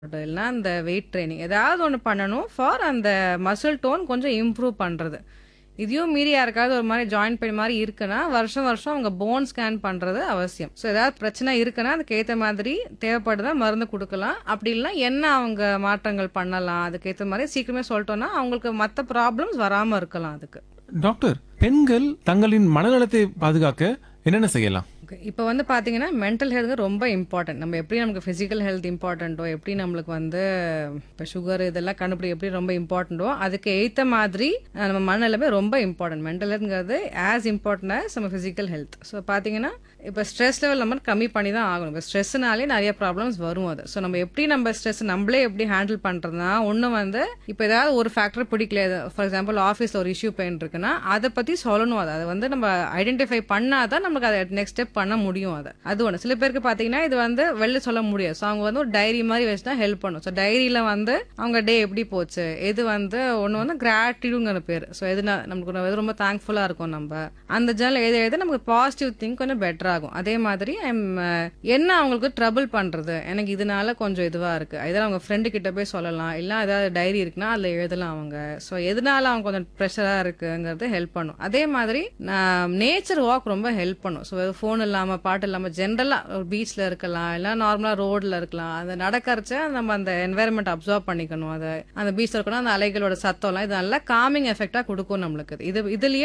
இல்லைன்னா அந்த weight training ஏதாவது ஒன்று பண்ணணும் ஃபார் அந்த மசில் டோன் கொஞ்சம் இம்ப்ரூவ் பண்ணுறது இதையும் மீறி யாருக்காவது ஒரு மாதிரி ஜாயின்ட் பெயின் மாதிரி இருக்குன்னா வருஷம் வருஷம் அவங்க போன் ஸ்கேன் பண்ணுறது அவசியம் ஸோ ஏதாவது பிரச்சனை இருக்குன்னா அதுக்கேற்ற மாதிரி தேவைப்படுதா மருந்து கொடுக்கலாம் அப்படி இல்லைன்னா என்ன அவங்க மாற்றங்கள் பண்ணலாம் அதுக்கேற்ற மாதிரி சீக்கிரமே சொல்லிட்டோம்னா அவங்களுக்கு மற்ற ப்ராப்ளம்ஸ் வராமல் இருக்கலாம் அதுக்கு டாக்டர் பெண்கள் தங்களின் மனநலத்தை பாதுகாக்க என்னென்ன செய்யலாம் இப்போ வந்து பார்த்தீங்கன்னா மென்டல் ஹெல்த் ரொம்ப இம்பார்ட்டன்ட் நம்ம எப்படி நமக்கு ஃபிசிக்கல் ஹெல்த் இம்பார்ட்டண்ட்டோ எப்படி நம்மளுக்கு வந்து இப்போ சுகர் இதெல்லாம் கண்டுபிடி எப்படி ரொம்ப இம்பார்ட்டண்ட்டோ அதுக்கு ஏற்ற மாதிரி அஹ், நம்ம மனநிலைமை ரொம்ப இம்பார்ட்டன்ட் மென்டல் ஹெல்த்ங்கிறது ஆஸ் இம்பார்ட்டன்ட் ஆஸ் நம்ம ஃபிசிக்கல் ஹெல்த் ஸோ பார்த்தீங்கன்னா இப்போ ஸ்ட்ரெஸ் லெவல் நம்ம கம்மி பண்ணி தான் ஆகணும் இப்போ ஸ்ட்ரெஸ்னாலே நிறைய ப்ராப்ளம்ஸ் வரும் அது ஸோ நம்ம எப்படி நம்ம ஸ்ட்ரெஸ் நம்மளே எப்படி ஹேண்டில் பண்ணுறதுனா ஒன்று வந்து இப்போ ஏதாவது ஒரு ஃபேக்டர் பிடிக்கல ஃபார் எக்ஸாம்பிள் ஆஃபீஸில் ஒரு இஷ்யூ பெயின் இருக்குன்னா அதை பற்றி சொல்லணும் அதை அதை வந்து நம்ம ஐடென்டிஃபை பண்ணாதான் நமக்கு அதை நெக்ஸ்ட் ஸ்டெப் பண்ண முடியும் அதை அது ஒன்று சில பேருக்கு பார்த்தீங்கன்னா இது வந்து வெளில சொல்ல முடியாது ஸோ அவங்க வந்து ஒரு டைரி மாதிரி வச்சு தான் ஹெல்ப் பண்ணும் ஸோ டைரியில் வந்து அவங்க டே எப்படி போச்சு இது வந்து ஒன்று வந்து கிராட்டிடுங்கிற பேர் ஸோ எது ந- நமக்கு ஒரு- எது ரொம்ப தேங்க்ஃபுல்லாக இருக்கும் நம்ம அந்த ஜேர்னல் எழுத எழுத நமக்கு பாசிட்டிவ் திங்க் கொஞ்சம் பெட்டர் ஆகும் அதே மாதிரி I'm, அஹ், என்ன அவங்களுக்கு ட்ரபிள் பண்ணுறது எனக்கு இதனால கொஞ்சம் இதுவாக இருக்குது இதெல்லாம் அவங்க ஃப்ரெண்டு கிட்ட போய் சொல்லலாம் இல்லை ஏதாவது டைரி இருக்குன்னா அதில் எழுதலாம் அவங்க ஸோ எதனால அவங்க கொஞ்சம் ப்ரெஷராக இருக்குங்கிறது ஹெல்ப் பண்ணும் அதே மாதிரி நேச்சர் வாக் ரொம்ப ஹெல்ப் பண்ணும் ஸோ ஃபோன் இல்லாமல் பாட்டு இல்லாமல் ஜென்ரலாக ஒரு பீச்சில் இருக்கலாம் இல்லை நார்மலாக ரோட்டில் இருக்கலாம் அதை நடக்கறச்ச நம்ம அந்த என்வாயர்மெண்ட் அப்சர்வ் பண்ணிக்கணும் அதை அந்த பீச்சில் இருக்கணும் அந்த அலைகளோட சத்தம்லாம் இது நல்லா காமிங் எஃபெக்டாக கொடுக்கும் நம்மளுக்கு இது இதுலயே